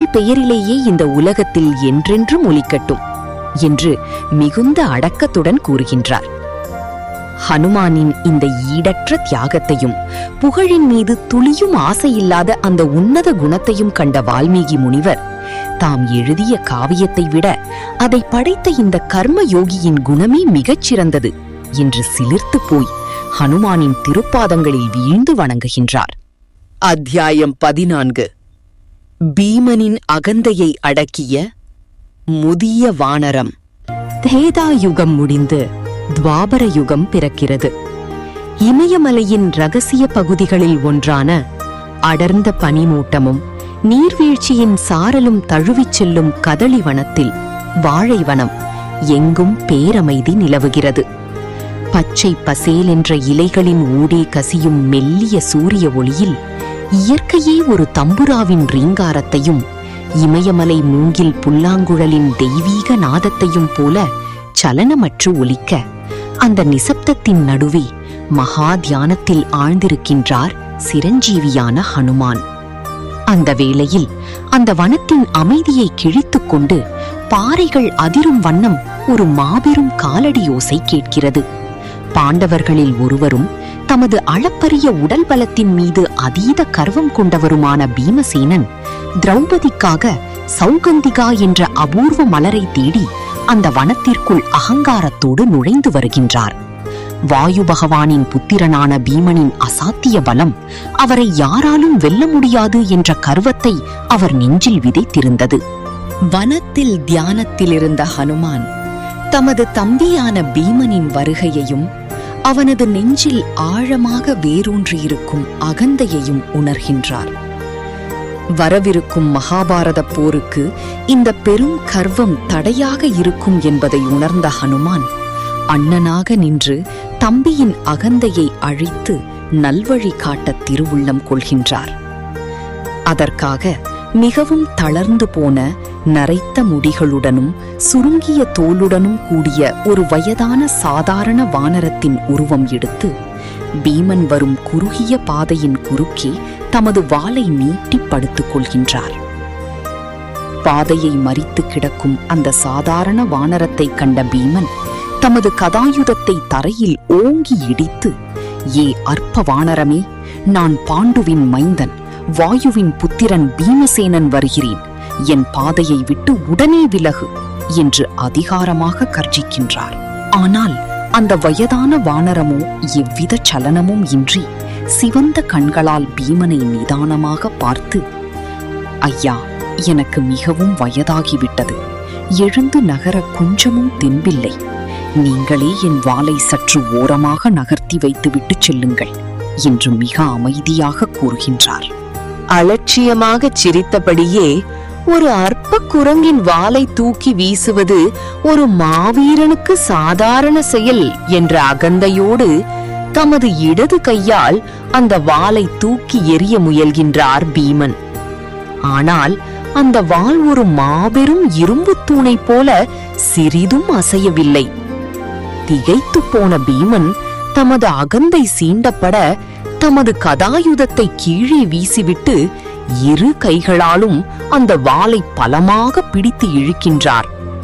பெயரிலேயே இந்த உலகத்தில் என்றென்றும் ஒலிக்கட்டும் என்று மிகுந்த அடக்கத்துடன் கூறுகின்றார் ஹனுமானின் இந்த ஈடற்ற தியாகத்தையும் புகழின் மீது துளியும் ஆசையில்லாத அந்த உன்னத குணத்தையும் கண்ட வால்மீகி முனிவர் தாம் எழுதிய காவியத்தை விட அதை படைத்த இந்த கர்ம யோகியின் குணமே மிகச் சிறந்தது என்று சிலிர்த்துப் போய் ஹனுமானின் திருப்பாதங்களில் வீழ்ந்து வணங்குகின்றார் அத்தியாயம் பதினான்கு பீமனின் அகந்தையை அடக்கிய முதிய வானரம் தேதா யுகம் முடிந்து துவாபர யுகம் பிறக்கிறது இமயமலையின் ரகசிய பகுதிகளில் ஒன்றான அடர்ந்த பனிமூட்டமும் நீர்வீழ்ச்சியின் சாரலும் தழுவிச் செல்லும் கதளி வனத்தில் வாழைவனம் எங்கும் பேரமைதி நிலவுகிறது பச்சை பசேல் என்ற இலைகளின் ஊடே கசியும் மெல்லிய சூரிய ஒளியில் இயற்கையே ஒரு தம்புராவின் ரீங்காரத்தையும் இமயமலை மூங்கில் புல்லாங்குழலின் தெய்வீக நாதத்தையும் போல சலனமற்று ஒலிக்க அந்த நிசப்தத்தின் நடுவே மகா தியானத்தில் ஆழ்ந்திருக்கின்றார் சிரஞ்சீவியான ஹனுமான் அந்த வேளையில் அந்த வனத்தின் அமைதியை கிழித்துக் கொண்டு பாறைகள் அதிரும் வண்ணம் ஒரு மாபெரும் காலடி ஓசை கேட்கிறது பாண்டவர்களில் ஒருவரும் தமது அளப்பரிய உடல் பலத்தின் மீது அதீத கர்வம் கொண்டவருமான பீமசேனன் திரௌபதிக்காக சௌகந்திகா என்ற அபூர்வ மலரை தேடி அந்த வனத்திற்குள் அகங்காரத்தோடு நுழைந்து வருகின்றார் வாயு பகவானின் புத்திரனான பீமனின் அசாத்திய பலம் அவரை யாராலும் வெல்ல முடியாது என்ற கர்வத்தை அவர் நெஞ்சில் விதைத்திருந்தது வனத்தில் தியானத்தில் இருந்த ஹனுமான் தமது தம்பியான பீமனின் வருகையையும் அவனது நெஞ்சில் ஆழமாக வேரூன்றியிருக்கும் அகந்தையையும் உணர்கின்றார் வரவிருக்கும் மகாபாரத போருக்கு இந்த பெரும் கர்வம் தடையாக இருக்கும் என்பதை உணர்ந்த ஹனுமான் அண்ணனாக நின்று தம்பியின் அகந்தையை அழித்து நல்வழி காட்ட திருவுள்ளம் கொள்கின்றார் அதற்காக மிகவும் தளர்ந்து போன நரைத்த முடிகளுடனும் சுருங்கிய தோலுடனும் கூடிய ஒரு வயதான சாதாரண வானரத்தின் உருவம் எடுத்து பீமன் வரும் குறுகிய பாதையின் குறுக்கே தமது வாளை நீட்டி படுத்துக் கொள்கின்றார் பாதையை மறித்து கிடக்கும் அந்த சாதாரண வானரத்தை கண்ட பீமன் தமது கதாயுதத்தை தரையில் ஓங்கி இடித்து ஏ அற்ப வானரமே நான் பாண்டுவின் மைந்தன் வாயுவின் புத்திரன் பீமசேனன் வருகிறேன் என் பாதையை விட்டு உடனே விலகு என்று அதிகாரமாக கர்ஜிக்கின்றார் ஆனால் அந்த வயதான வானரமோ எவ்வித சலனமும் இன்றி சிவந்த கண்களால் பீமனை நிதானமாக பார்த்து ஐயா எனக்கு மிகவும் வயதாகிவிட்டது எழுந்து நகர கொஞ்சமும் தெம்பில்லை நீங்களே என் வாளை சற்று ஓரமாக நகர்த்தி வைத்துவிட்டு செல்லுங்கள் என்று மிக அமைதியாக கூறுகின்றார் அலட்சியமாகச் சிரித்தபடியே ஒரு அற்ப குரங்கின் வாளை தூக்கி வீசுவது ஒரு மாவீரனுக்கு சாதாரண செயல் என்ற அகந்தையோடு தமது இடது கையால் அந்த வாளை தூக்கி எறிய முயல்கின்றார் பீமன் ஆனால் அந்த வாள் ஒரு மாபெரும் இரும்புத் தூணைப் போல சிறிதும் அசையவில்லை திகைத்துப் போன பீமன் தமது அகந்தை சீண்டப்பட தமது கதாயுதத்தை கீழே வீசிவிட்டு இரு கைகளாலும் அந்த வாளை பலமாக பிடித்து இழுக்கின்றார்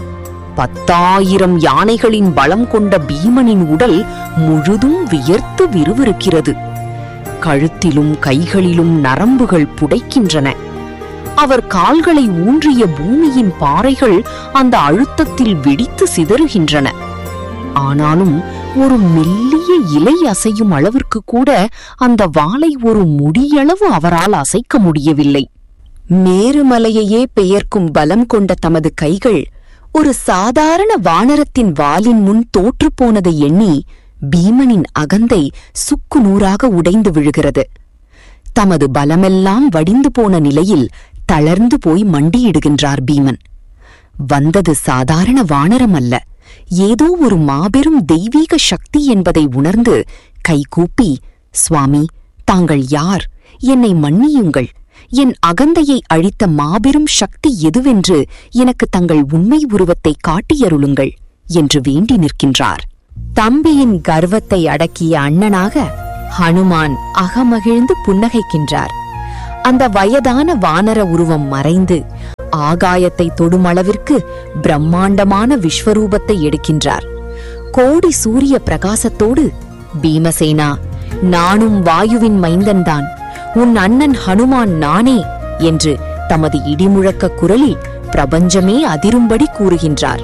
பத்தாயிரம் யானைகளின் பலம் கொண்ட பீமனின் உடல் முழுதும் வியர்த்து விறுவிறுக்கிறது கழுத்திலும் கைகளிலும் நரம்புகள் புடைக்கின்றன அவர் கால்களை ஊன்றிய பூமியின் பாறைகள் அந்த அழுத்தத்தில் வெடித்து சிதறுகின்றன ஆனாலும் ஒரு மெல்லிய இலை அசையும் அளவிற்கு கூட அந்த வாளை ஒரு முடியளவு அவரால் அசைக்க முடியவில்லை மேருமலையையே பெயர்க்கும் பலம் கொண்ட தமது கைகள் ஒரு சாதாரண வானரத்தின் வாளின் முன் தோற்றுப்போனதை எண்ணி பீமனின் அகந்தை சுக்கு நூறாக உடைந்து விழுகிறது தமது பலமெல்லாம் வடிந்து போன நிலையில் தளர்ந்து போய் மண்டியிடுகின்றார் பீமன் வந்தது சாதாரண வானரம் அல்ல ஏதோ ஒரு மாபெரும் தெய்வீக சக்தி என்பதை உணர்ந்து கைகூப்பி சுவாமி தாங்கள் யார் என்னை மன்னியுங்கள் என் அகந்தையை அழித்த மாபெரும் சக்தி எதுவென்று எனக்கு தங்கள் உண்மை உருவத்தை காட்டியருளுங்கள் என்று வேண்டி நிற்கின்றார் தம்பியின் கர்வத்தை அடக்கிய அண்ணனாக ஹனுமான் அகமகிழ்ந்து புன்னகைக்கின்றார் அந்த வயதான வானர உருவம் மறைந்து ஆகாயத்தை தொடுமளவிற்கு பிரம்மாண்டமான விஸ்வரூபத்தை எடுக்கின்றார் கோடி சூரிய பிரகாசத்தோடு பீமசேனா நானும் வாயுவின் மைந்தன்தான் உன் அண்ணன் ஹனுமான் நானே என்று தமது இடிமுழக்க குரலில் பிரபஞ்சமே அதிரும்படி கூறுகின்றார்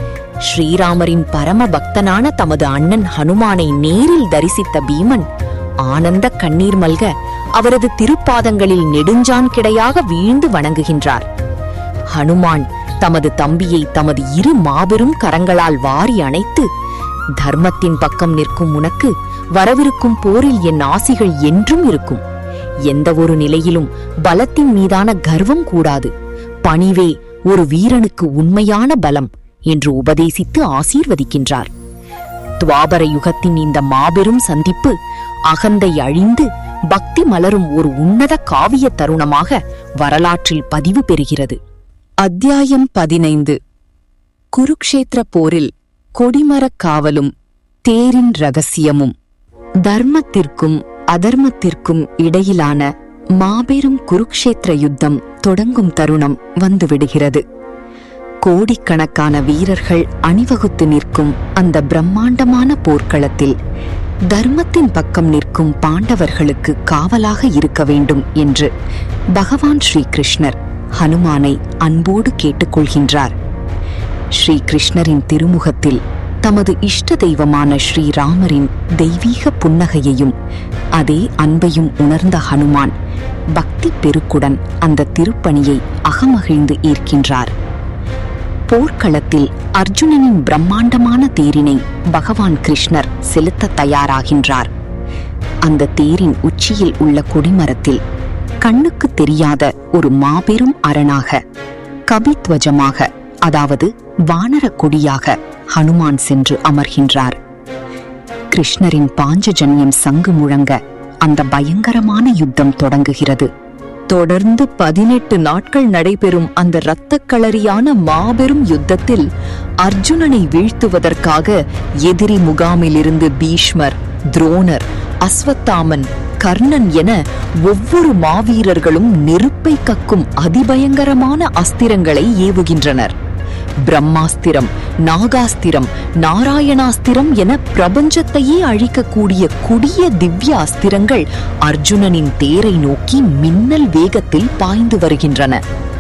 ஸ்ரீராமரின் பரம பக்தனான தமது அண்ணன் ஹனுமானை நேரில் தரிசித்த பீமன் ஆனந்த கண்ணீர் மல்க அவரது திருப்பாதங்களில் நெடுஞ்சான் கிடையாக வீழ்ந்து வணங்குகின்றார் ஹனுமான் தமது தம்பியை தமது இரு மாபெரும் கரங்களால் வாரி அணைத்து தர்மத்தின் பக்கம் நிற்கும் உனக்கு வரவிருக்கும் போரில் என் ஆசிகள் என்றும் இருக்கும் எந்த ஒரு நிலையிலும் பலத்தின் மீதான கர்வம் கூடாது பணிவே ஒரு வீரனுக்கு உண்மையான பலம் என்று உபதேசித்து ஆசீர்வதிக்கின்றார் துவாபர யுகத்தின் இந்த மாபெரும் சந்திப்பு அகந்தை அழிந்து பக்தி மலரும் ஒரு உன்னத காவிய தருணமாக வரலாற்றில் பதிவு பெறுகிறது அத்தியாயம் பதினைந்து குருக்ஷேத்திர போரில் கொடிமரக் காவலும் தேரின் ரகசியமும் தர்மத்திற்கும் அதர்மத்திற்கும் இடையிலான மாபெரும் குருக்ஷேத்திர யுத்தம் தொடங்கும் தருணம் வந்துவிடுகிறது கோடிக்கணக்கான வீரர்கள் அணிவகுத்து நிற்கும் அந்த பிரம்மாண்டமான போர்க்களத்தில் தர்மத்தின் பக்கம் நிற்கும் பாண்டவர்களுக்கு காவலாக இருக்க வேண்டும் என்று பகவான் ஸ்ரீகிருஷ்ணர் ஹனுமானை அன்போடு கேட்டுக்கொள்கின்றார் ஸ்ரீகிருஷ்ணரின் திருமுகத்தில் தமது இஷ்ட தெய்வமான ஸ்ரீராமரின் தெய்வீக புன்னகையையும் அதே அன்பையும் உணர்ந்த ஹனுமான் பக்தி பெருக்குடன் அந்த திருப்பணியை அகமகிழ்ந்து ஏற்கின்றார் போர்க்களத்தில் அர்ஜுனனின் பிரம்மாண்டமான தேரினை பகவான் கிருஷ்ணர் செலுத்த தயாராகின்றார் அந்த தேரின் உச்சியில் உள்ள கொடிமரத்தில் கண்ணுக்கு தெரியாத ஒரு மாபெரும் அரணாக கபித்வஜமாக அதாவது வானர கொடியாக ஹனுமான் சென்று அமர்கின்றார் கிருஷ்ணரின் பாஞ்சஜன்யம் சங்கு முழங்க அந்த பயங்கரமான யுத்தம் தொடங்குகிறது தொடர்ந்து பதினெட்டு நாட்கள் நடைபெறும் அந்த இரத்தக்களரியான மாபெரும் யுத்தத்தில் அர்ஜுனனை வீழ்த்துவதற்காக எதிரி முகாமிலிருந்து பீஷ்மர் துரோணர் அஸ்வத்தாமன் கர்ணன் என ஒவ்வொரு மாவீரர்களும் நெருப்பை கக்கும் அதிபயங்கரமான அஸ்திரங்களை ஏவுகின்றனர் பிரம்மாஸ்திரம் நாகாஸ்திரம் நாராயணாஸ்திரம் என பிரபஞ்சத்தையே அழிக்கக்கூடிய கொடிய திவ்ய அஸ்திரங்கள் அர்ஜுனனின் தேரை நோக்கி மின்னல் வேகத்தில் பாய்ந்து வருகின்றன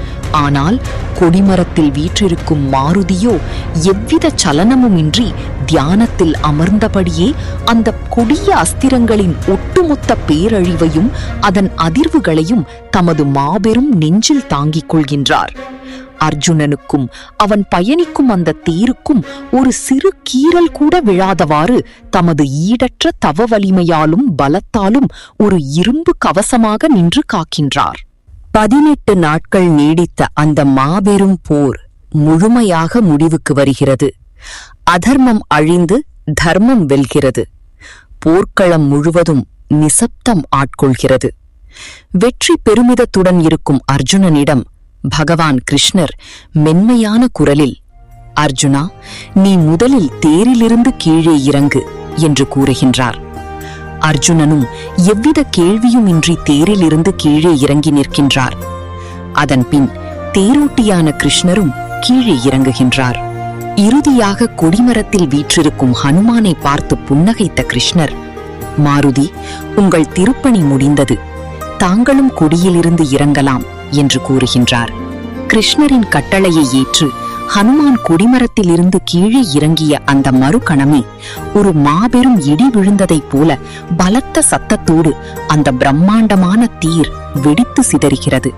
ஆனால் கொடிமரத்தில் வீற்றிருக்கும் மாருதியோ எவ்வித சலனமுமின்றி தியானத்தில் அமர்ந்தபடியே அந்த கொடிய அஸ்திரங்களின் ஒட்டுமொத்த பேரழிவையும் அதன் அதிர்வுகளையும் தமது மாபெரும் நெஞ்சில் தாங்கிக் கொள்கின்றார் அர்ஜுனனுக்கும் அவன் பயணிக்கும் அந்த தேருக்கும் ஒரு சிறு கீறல் கூட விழாதவாறு தமது ஈடற்ற தவ வலிமையாலும் பலத்தாலும் ஒரு இரும்பு கவசமாக நின்று காக்கின்றார் பதினெட்டு நாட்கள் நீடித்த அந்த மாபெரும் போர் முழுமையாக முடிவுக்கு வருகிறது அதர்மம் அழிந்து தர்மம் வெல்கிறது போர்க்களம் முழுவதும் நிசப்தம் ஆட்கொள்கிறது வெற்றி பெருமிதத்துடன் இருக்கும் அர்ஜுனனிடம் பகவான் கிருஷ்ணர் மென்மையான குரலில் அர்ஜுனா நீ முதலில் தேரிலிருந்து கீழே இறங்கு என்று கூறுகின்றார் அர்ஜுனனும் எவ்வித கேள்வியுமின்றி தேரிலிருந்து கீழே இறங்கி நிற்கின்றார் அதன்பின் தேரோட்டியான கிருஷ்ணரும் கீழே இறங்குகின்றார் இறுதியாக கொடிமரத்தில் வீற்றிருக்கும் ஹனுமானை பார்த்து புன்னகைத்த கிருஷ்ணர் மாருதி உங்கள் திருப்பணி முடிந்தது தாங்களும் கொடியிலிருந்து இறங்கலாம் என்று கூறுகின்றார் கிருஷ்ணரின் கட்டளையை ஏற்று ஹனுமான் கொடிமரத்திலிருந்து கீழே இறங்கிய அந்த மறுகணமே ஒரு மாபெரும் இடி விழுந்ததைப் போல பலத்த சத்தத்தோடு அந்த பிரம்மாண்டமான தீர் வெடித்து சிதறுகிறது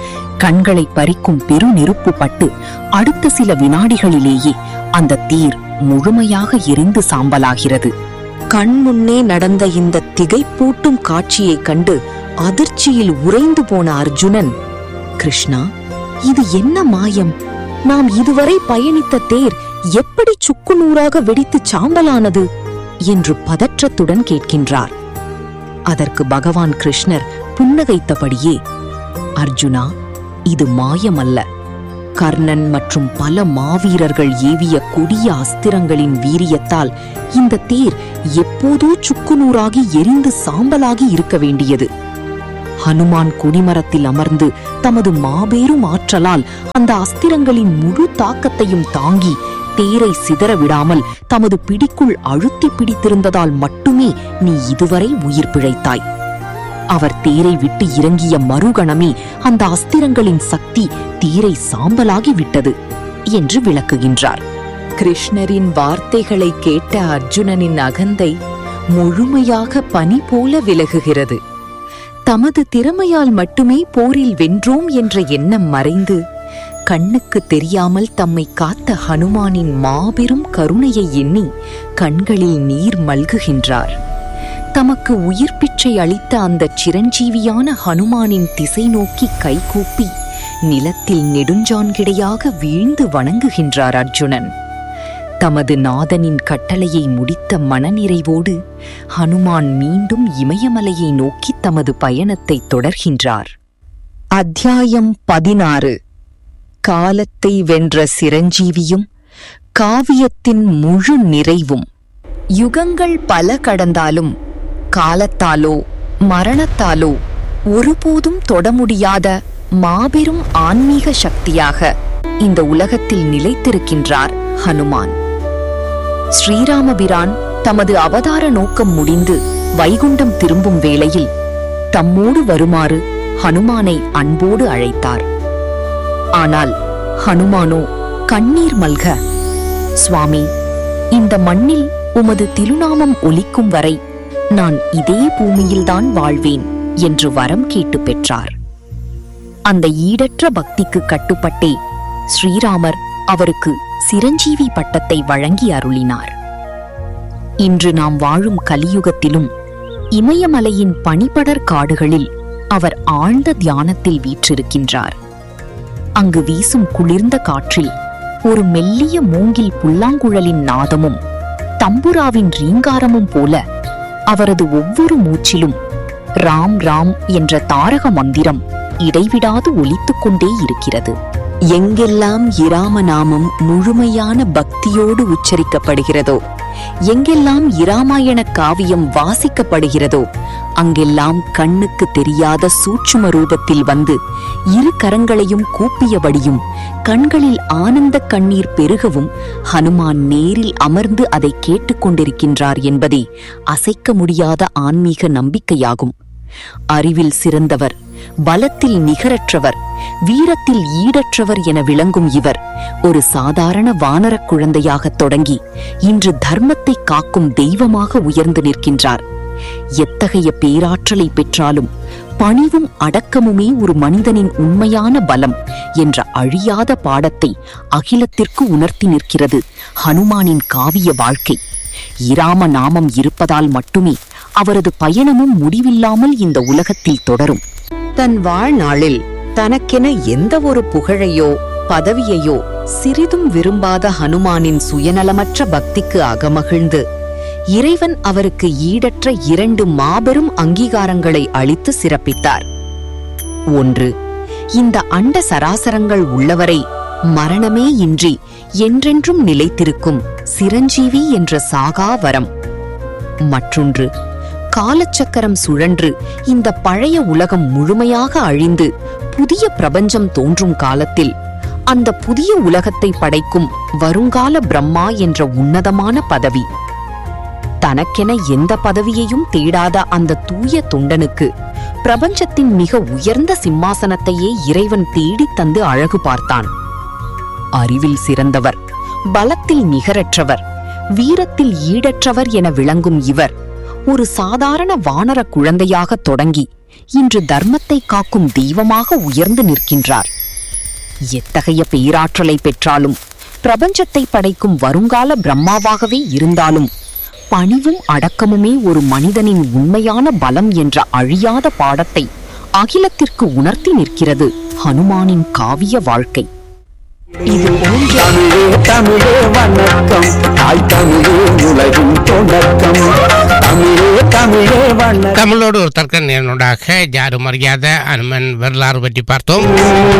கண்களை பறிக்கும் பெரு நெருப்பு பட்டு அடுத்த சில வினாடிகளிலேயே அந்த தீர் முழுமையாக எரிந்து சாம்பலாகிறது கண் முன்னே நடந்த இந்த திகைப்பூட்டும் காட்சியைக் கண்டு அதிர்ச்சியில் உறைந்து போன அர்ஜுனன் கிருஷ்ணா இது என்ன மாயம் நாம் இதுவரை பயணித்த தேர் எப்படி சுக்குநூறாக வெடித்து சாம்பலானது என்று பதற்றத்துடன் கேட்கின்றார் அதற்கு பகவான் கிருஷ்ணர் புன்னகைத்தபடியே அர்ஜுனா இது மாயமல்ல கர்ணன் மற்றும் பல மாவீரர்கள் ஏவிய கொடிய அஸ்திரங்களின் வீரியத்தால் இந்த தேர் எப்போதோ சுக்குநூறாகி எரிந்து சாம்பலாகி இருக்க வேண்டியது ஹனுமான் கொடிமரத்தில் அமர்ந்து தமது மாபெரும் ஆற்றலால் அந்த அஸ்திரங்களின் முழு தாக்கத்தையும் தாங்கி தேரை சிதற விடாமல் தமது பிடிக்குள் அழுத்தி பிடித்திருந்ததால் மட்டுமே நீ இதுவரை உயிர் பிழைத்தாய் அவர் தேரை விட்டு இறங்கிய மறுகணமே அந்த அஸ்திரங்களின் சக்தி தேரை சாம்பலாகி விட்டது என்று விளக்குகின்றார் கிருஷ்ணரின் வார்த்தைகளை கேட்ட அர்ஜுனனின் அகந்தை முழுமையாக பனி போல விலகுகிறது தமது திறமையால் மட்டுமே போரில் வென்றோம் என்ற எண்ணம் மறைந்து கண்ணுக்கு தெரியாமல் தம்மை காத்த ஹனுமானின் மாபெரும் கருணையை எண்ணி கண்களில் நீர் மல்குகின்றார் தமக்கு உயிர் பிச்சை அளித்த அந்த சிரஞ்சீவியான ஹனுமானின் திசை நோக்கி கைகூப்பி நிலத்தில் நெடுஞ்சான்கிடையாக வீழ்ந்து வணங்குகின்றார் அர்ஜுனன் தமது நாதனின் கட்டளையை முடித்த மனநிறைவோடு ஹனுமான் மீண்டும் இமயமலையை நோக்கி தமது பயணத்தை தொடர்கின்றார் அத்தியாயம் பதினாறு காலத்தை வென்ற சிரஞ்சீவியும் காவியத்தின் முழு நிறைவும் யுகங்கள் பல கடந்தாலும் காலத்தாலோ மரணத்தாலோ ஒருபோதும் தொட முடியாத மாபெரும் ஆன்மீக சக்தியாக இந்த உலகத்தில் நிலைத்திருக்கின்றார் ஹனுமான் ஸ்ரீராமபிரான் தமது அவதார நோக்கம் முடிந்து வைகுண்டம் திரும்பும் வேளையில் தம்மோடு வருமாறு ஹனுமானை அன்போடு அழைத்தார் ஆனால் ஹனுமானோ கண்ணீர் மல்க சுவாமி இந்த மண்ணில் உமது திருநாமம் ஒலிக்கும் வரை நான் இதே பூமியில்தான் வாழ்வேன் என்று வரம் கேட்டு பெற்றார் அந்த ஈடற்ற பக்திக்கு கட்டுப்பட்டே ஸ்ரீராமர் அவருக்கு சிரஞ்சீவி பட்டத்தை வழங்கி அருளினார் இன்று நாம் வாழும் கலியுகத்திலும் இமயமலையின் பனிபடர் காடுகளில் அவர் ஆழ்ந்த தியானத்தில் வீற்றிருக்கின்றார் அங்கு வீசும் குளிர்ந்த காற்றில் ஒரு மெல்லிய மூங்கில் புல்லாங்குழலின் நாதமும் தம்புராவின் ரீங்காரமும் போல அவரது ஒவ்வொரு மூச்சிலும் ராம் ராம் என்ற தாரக மந்திரம் இடைவிடாது ஒலித்துக் கொண்டே இருக்கிறது எங்கெல்லாம் இராம நாமம் முழுமையான பக்தியோடு உச்சரிக்கப்படுகிறதோ எங்கெல்லாம் இராமாயண காவியம் வாசிக்கப்படுகிறதோ அங்கெல்லாம் கண்ணுக்கு தெரியாத சூட்சும ரூபத்தில் வந்து இரு கரங்களையும் கூப்பியபடியும் கண்களில் ஆனந்த கண்ணீர் பெருகவும் ஹனுமான் நேரில் அமர்ந்து அதை கேட்டுக்கொண்டிருக்கின்றார் என்பதே அசைக்க முடியாத ஆன்மீக நம்பிக்கையாகும் அறிவில் சிறந்தவர் பலத்தில் நிகரற்றவர் வீரத்தில் ஈடற்றவர் என விளங்கும் இவர் ஒரு சாதாரண வானரக் குழந்தையாகத் தொடங்கி இன்று தர்மத்தை காக்கும் தெய்வமாக உயர்ந்து நிற்கின்றார் எத்தகைய பேராற்றலை பெற்றாலும் பணிவும் அடக்கமுமே ஒரு மனிதனின் உண்மையான பலம் என்ற அழியாத பாடத்தை அகிலத்திற்கு உணர்த்தி நிற்கிறது ஹனுமானின் காவிய வாழ்க்கை இராம நாமம் இருப்பதால் மட்டுமே அவரது பயணமும் முடிவில்லாமல் இந்த உலகத்தில் தொடரும் தன் வாழ்நாளில் தனக்கென எந்த ஒரு புகழையோ பதவியையோ சிறிதும் விரும்பாத ஹனுமானின் சுயநலமற்ற பக்திக்கு அகமகிழ்ந்து இறைவன் அவருக்கு ஈடற்ற இரண்டு மாபெரும் அங்கீகாரங்களை அளித்து சிறப்பித்தார் ஒன்று இந்த அண்ட சராசரங்கள் உள்ளவரை மரணமே இன்றி என்றென்றும் நிலைத்திருக்கும் சிரஞ்சீவி என்ற சாகா வரம் மற்றொன்று காலச்சக்கரம் சுழன்று இந்த பழைய உலகம் முழுமையாக அழிந்து புதிய பிரபஞ்சம் தோன்றும் காலத்தில் அந்த புதிய உலகத்தை படைக்கும் வருங்கால பிரம்மா என்ற உன்னதமான பதவி தனக்கென எந்த பதவியையும் தேடாத அந்த தூய தொண்டனுக்கு பிரபஞ்சத்தின் மிக உயர்ந்த சிம்மாசனத்தையே இறைவன் தேடித் தந்து அழகு பார்த்தான் அறிவில் சிறந்தவர் பலத்தில் நிகரற்றவர் வீரத்தில் ஈடற்றவர் என விளங்கும் இவர் ஒரு சாதாரண வானர குழந்தையாக தொடங்கி இன்று தர்மத்தை காக்கும் தெய்வமாக உயர்ந்து நிற்கின்றார் எத்தகைய பேராற்றலை பெற்றாலும் பிரபஞ்சத்தை படைக்கும் வருங்கால பிரம்மாவாகவே இருந்தாலும் பணிவும் அடக்கமுமே ஒரு மனிதனின் உண்மையான பலம் என்ற அழியாத பாடத்தை அகிலத்திற்கு உணர்த்தி நிற்கிறது ஹனுமானின் காவிய வாழ்க்கை இது போன்ற தமிழே தமிழே வணக்கம் தாய் தமிழே உலகின் தொடக்கம் தமிழே தமிழே வணக்கம் தமிழோடு ஒரு தர்க்க நேரனோடாக யாரும் அறியாத அனுமன் வரலாறு பற்றி பார்த்தோம்